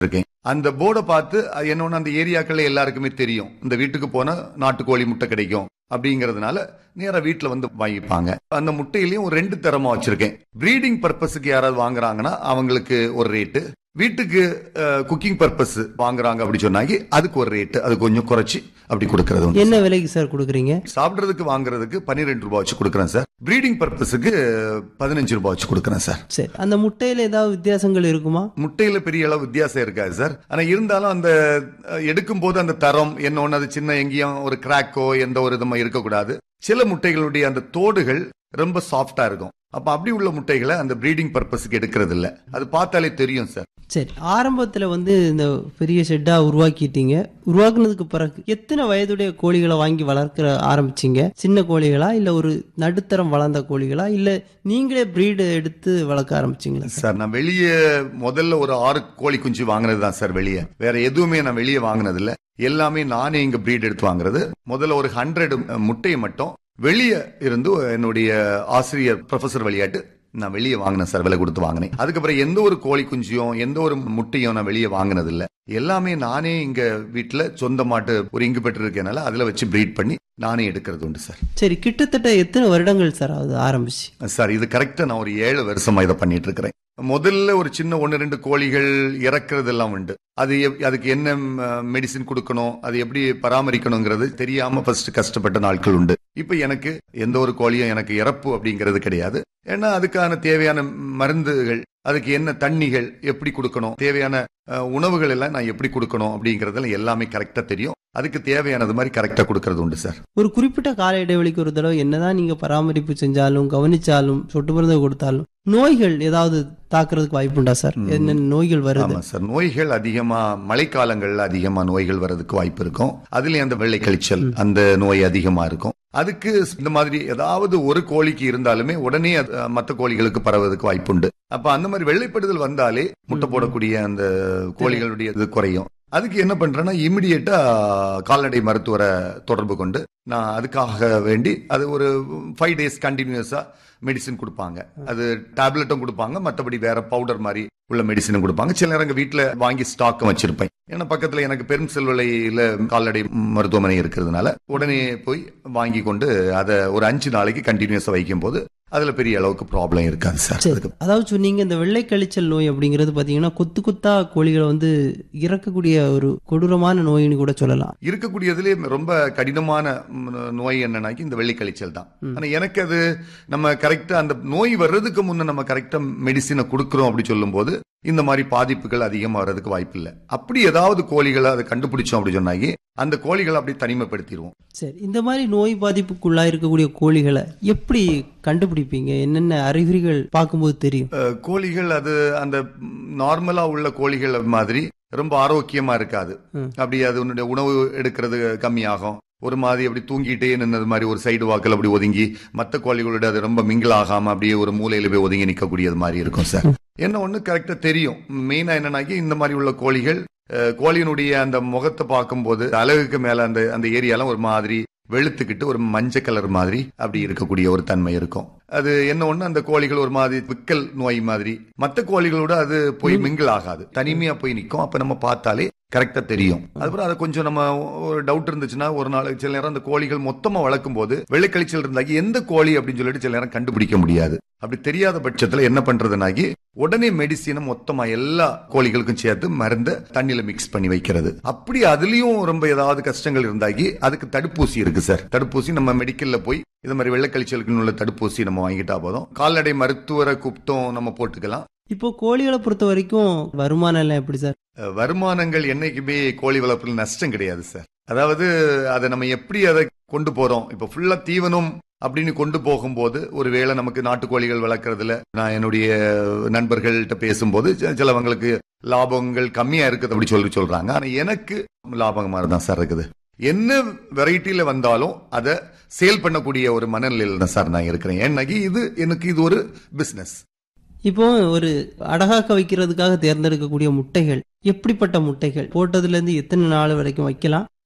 இருக்கேன் அந்த போர்டை பார்த்து அது என்னொன்னு அந்த ஏரியாக்கள்ல எல்லாருக்குமே தெரியும் இந்த வீட்டுக்கு போனா நாட்டுக்கோழி முட்டை கிடைக்கும் அப்படிங்கறதுனால நேரா வீட்டுல வந்து வாங்கிப்பாங்க அந்த முட்டையிலயும் ஒரு ரெண்டு தரமா வச்சிருக்கேன் ப்ரீடிங் பர்பஸுக்கு யாராவது வாங்குறாங்கன்னா அவங்களுக்கு ஒரு ரேட்டு வீட்டுக்கு குக்கிங் பர்பஸ் வாங்குறாங்க அப்படி சொன்னாங்க அதுக்கு ஒரு ரேட்டு அது கொஞ்சம் குறைச்சி அப்படி கொடுக்கறது உண்டு. என்ன விலைக்கு சார் கொடுக்குறீங்க சாப்பிடுறதுக்கு வாங்குறதுக்கு பன்னிரெண்டு ரூபாய் வச்சு கொடுக்குறேன் சார் ப்ரீடிங் பர்பஸுக்கு பதினஞ்சு ரூபாய் வச்சு கொடுக்குறேன் சார் சரி அந்த முட்டையில ஏதாவது வித்தியாசங்கள் இருக்குமா முட்டையில பெரிய அளவு வித்தியாசம் இருக்காது சார் ஆனா இருந்தாலும் அந்த அஹ், எடுக்கும் போது அந்த தரம் என்ன ஒண்ணு அது சின்ன எங்கேயும் ஒரு கிராக்கோ எந்த ஒரு இதுமா இருக்கக்கூடாது சில முட்டைகளுடைய அந்த தோடுகள் ரொம்ப சாஃப்டா இருக்கும் அப்ப அப்படி உள்ள முட்டைகளை அந்த ப்ரீடிங் பர்பஸ்க்கு எடுக்கிறது இல்ல அது பார்த்தாலே தெரியும் சார் சரி ஆரம்பத்துல வந்து இந்த பெரிய ஷெட்டா உருவாக்கிட்டீங்க உருவாக்குனதுக்கு பிறகு எத்தனை வயதுடைய கோழிகளை வாங்கி வளர்க்க ஆரம்பிச்சீங்க சின்ன கோழிகளா இல்ல ஒரு நடுத்தரம் வளர்ந்த கோழிகளா இல்ல நீங்களே பிரீடு எடுத்து வளர்க்க ஆரம்பிச்சீங்களா சார்? சார் நான் வெளியே முதல்ல ஒரு ஆறு கோழி குஞ்சு வாங்கினது தான் சார் வெளியே வேற எதுவுமே நான் வெளியே வாங்கினது இல்ல எல்லாமே நானே இங்க பிரீட் எடுத்து வாங்குறது முதல்ல ஒரு ஹண்ட்ரட் முட்டையை மட்டும் வெளியே இருந்து என்னுடைய ஆசிரியர் ப்ரொஃபசர் வழியாட்டு நான் வெளியே வாங்கினேன் சார் விலை கொடுத்து வாங்கினேன் அதுக்கப்புறம் எந்த ஒரு கோழி குஞ்சியும் எந்த ஒரு முட்டையும் நான் வெளியே வாங்கினது இல்ல எல்லாமே நானே இங்க வீட்டுல சொந்தமாட்டு ஒரு இங்கு பெற்று இருக்கனால அதுல வச்சு பிரீட் பண்ணி நானே எடுக்கிறது உண்டு சார் சரி கிட்டத்தட்ட எத்தனை வருடங்கள் சார் அது ஆரம்பிச்சு சார் இது கரெக்டா நான் ஒரு ஏழு வருஷமா இதை பண்ணிட்டு இருக்கிறேன் முதல்ல ஒரு சின்ன ஒன்னு ரெண்டு கோழிகள் இறக்குறது எல்லாம் உண்டு அது எப்- அதுக்கு என்ன மெடிசின் கொடுக்கணும் அது எப்படி பராமரிக்கணுங்கிறது தெரியாம ஃபர்ஸ்ட் கஷ்டப்பட்ட நாட்கள் உண்டு இப்ப எனக்கு எந்த ஒரு கோழியும் எனக்கு இறப்பு அப்படிங்கிறது கிடையாது ஏன்னா அதுக்கான தேவையான மருந்துகள் அதுக்கு என்ன தண்ணிகள் எப்படி கொடுக்கணும் தேவையான அஹ், உணவுகள் எல்லாம் நான் எப்படி கொடுக்கணும் அப்படிங்கறதுல எல்லாமே கரெக்டா தெரியும் அதுக்கு தேவையானது மாதிரி கரெக்டா கொடுக்கறது உண்டு சார் ஒரு குறிப்பிட்ட கால இடைவெளிக்கு ஒரு தடவை என்னதான் நீங்க பராமரிப்பு செஞ்சாலும் கவனிச்சாலும் சொட்டு மருந்து கொடுத்தாலும் நோய்கள் ஏதாவது தாக்குறதுக்கு வாய்ப்புண்டா சார் என்னென்ன நோய்கள் வருது ஆமா சார் நோய்கள் அதிகமா மழைக்காலங்கள்ல அதிகமா நோய்கள் வர்றதுக்கு வாய்ப்பு இருக்கும் அதுலயும் அந்த வெள்ளை கழிச்சல் அந்த நோய் அதிகமா இருக்கும் அதுக்கு இந்த மாதிரி ஏதாவது ஒரு கோழிக்கு இருந்தாலுமே உடனே அது, அஹ், மத்த கோழிகளுக்கு பரவதுக்கு வாய்ப்பு உண்டு அப்ப அந்த மாதிரி வெள்ளைப்படுதல் வந்தாலே முட்டை போடக்கூடிய அந்த கோழிகளுடைய இது குறையும் அதுக்கு என்ன பண்றேன்னா இமிடியேட்டா கால்நடை மருத்துவரை தொடர்பு கொண்டு நான் அதுக்காக வேண்டி அது ஒரு ஃபைவ் டேஸ் கண்டினியூஸா மெடிசின் கொடுப்பாங்க அது டேப்லெட்டும் கொடுப்பாங்க மற்றபடி வேற பவுடர் மாதிரி உள்ள மெடிசனும் கொடுப்பாங்க சில நேரம் வீட்டுல வாங்கி ஸ்டாக்கும் வச்சிருப்பேன் ஏன்னா பக்கத்துல எனக்கு பெரும் செல்வலையில கால்நடை மருத்துவமனை இருக்கிறதுனால உடனே போய் வாங்கி கொண்டு அதை ஒரு அஞ்சு நாளைக்கு கண்டினியூஸா வைக்கும் போது அதுல பெரிய அளவுக்கு ப்ராப்ளம் இருக்காது சார் சரி அதுக்கு அதாவது சொன்னீங்க இந்த வெள்ளை கழிச்சல் நோய் அப்படிங்கிறது பாத்தீங்கன்னா கொத்து கொத்தா கோழிகளை வந்து இறக்கக்கூடிய ஒரு கொடூரமான நோயின்னு கூட சொல்லலாம் இருக்கக்கூடியதுலயே ரொம்ப கடினமான ம், நோய் என்னன்னாக்கி இந்த வெள்ளை கழிச்சல் தான் ஆனா எனக்கு அது நம்ம கரெக்டா அந்த நோய் வர்றதுக்கு முன்ன நம்ம கரெக்டா மெடிசினை கொடுக்கறோம் அப்படி சொல்லும்போது இந்த மாதிரி பாதிப்புகள் அதிகமா வர்றதுக்கு வாய்ப்பு இல்லை அப்படி ஏதாவது கோழிகளை அதை கண்டுபிடிச்சோம் அப்படி சொன்னாக்கி அந்த கோழிகளை அப்படி தனிமைப்படுத்திடுவோம் சரி இந்த மாதிரி நோய் பாதிப்புக்குள்ளா இருக்கக்கூடிய கோழிகளை எப்படி கண்டுபிடிப்பீங்க என்னென்ன அறிகுறிகள் பார்க்கும்போது தெரியும் அஹ், கோழிகள் அது அந்த நார்மலா உள்ள கோழிகள் மாதிரி ரொம்ப ஆரோக்கியமா இருக்காது ம். அப்படி அது உன்னுடைய உணவு எடுக்கிறது கம்மியாகும் ஒரு மாதிரி அப்படி தூங்கிட்டே நின்னது மாதிரி ஒரு சைடு வாக்கில் அப்படி ஒதுங்கி மற்ற கோழிகளோட அது ரொம்ப மிங்கிள் ஆகாம அப்படியே ஒரு மூலையில போய் ஒதுங்கி நிக்கக்கூடியது மாதிரி இருக்கும் சார் என்ன ஒண்ணு கரெக்டா தெரியும் மெயினா என்னன்னாக்கி இந்த மாதிரி உள்ள கோழிகள் அஹ், கோழியினுடைய அந்த முகத்தை பார்க்கும்போது அழகுக்கு மேல அந்த அந்த ஏரியாலாம் ஒரு மாதிரி வெளுத்துக்கிட்டு ஒரு மஞ்சள் கலர் மாதிரி அப்படி இருக்கக்கூடிய ஒரு தன்மை இருக்கும் அது என்ன ஒண்ணு அந்த கோழிகள் ஒரு மாதிரி விக்கல் நோய் மாதிரி மத்த கோழிகளோட அது போய் மிங்கிள் ஆகாது தனிமையா போய் நிக்கும் அப்ப நம்ம பார்த்தாலே கரெக்டா தெரியும் அதுக்கப்புறம் அதை கொஞ்சம் நம்ம ஒரு டவுட் இருந்துச்சுன்னா ஒரு நாள் சில நேரம் அந்த கோழிகள் மொத்தமா வளர்க்கும் போது வெள்ளைக்கழிச்சல் இருந்தாக்கி எந்த கோழி அப்படின்னு சொல்லிட்டு சில நேரம் கண்டுபிடிக்க முடியாது அப்படி தெரியாத பட்சத்துல என்ன பண்றதுனாக்கி உடனே மெடிசினை மொத்தமா எல்லா கோழிகளுக்கும் சேர்த்து மருந்த தண்ணியில மிக்ஸ் பண்ணி வைக்கிறது அப்படி அதுலயும் ரொம்ப ஏதாவது கஷ்டங்கள் இருந்தாக்கி அதுக்கு தடுப்பூசி இருக்கு சார் தடுப்பூசி நம்ம மெடிக்கல்ல போய் இது மாதிரி வெள்ளைக்கழிச்சலுக்கு உள்ள தடுப்பூசி நம்ம வாங்கிட்டா போதும் கால்நடை மருத்துவரை கூப்பிட்டும் நம்ம போட்டுக்கலாம் இப்போ கோழிகளை பொறுத்த வரைக்கும் வருமானம் எல்லாம் எப்படி சார் அஹ் வருமானங்கள் என்னைக்குமே கோழி வளர்ப்புல நஷ்டம் கிடையாது சார் அதாவது அதை நம்ம எப்படி அதை கொண்டு போறோம் இப்ப ஃபுல்லா தீவனம் அப்படின்னு கொண்டு போகும்போது ஒருவேளை நமக்கு நாட்டுக்கோழிகள் வளர்க்கறதுல நான் என்னுடைய நண்பர்கள்ட்ட பேசும்போது சி- சிலவங்களுக்கு லாபங்கள் கம்மியா இருக்குது அப்படி சொல்லி சொல்றாங்க ஆனா எனக்கு லாபம் மாதிரி தான் சார் இருக்குது என்ன வெரைட்டில வந்தாலும் அதை சேல் பண்ணக்கூடிய ஒரு மனநிலையில தான் சார் நான் இருக்கிறேன் ஏன்னாக்கி இது எனக்கு இது ஒரு பிசினஸ் இப்போ ஒரு அடகாக்க வைக்கிறதுக்காக தேர்ந்தெடுக்கக்கூடிய முட்டைகள் எப்படிப்பட்ட முட்டைகள் போட்டதுல இருந்து எத்தனை நாள் வரைக்கும் வைக்கலாம்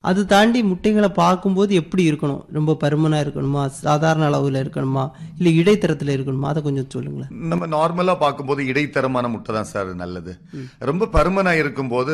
அது தாண்டி முட்டைகளை பார்க்கும்போது எப்படி இருக்கணும் ரொம்ப பருமனா இருக்கணுமா சாதாரண அளவுல இருக்கணுமா இல்ல இடைத்தரத்துல இருக்கணுமா அதை கொஞ்சம் சொல்லுங்களேன் நம்ம நார்மலா பார்க்கும்போது இடைத்தரமான முட்டை தான் சார் நல்லது ரொம்ப பருமனா இருக்கும்போது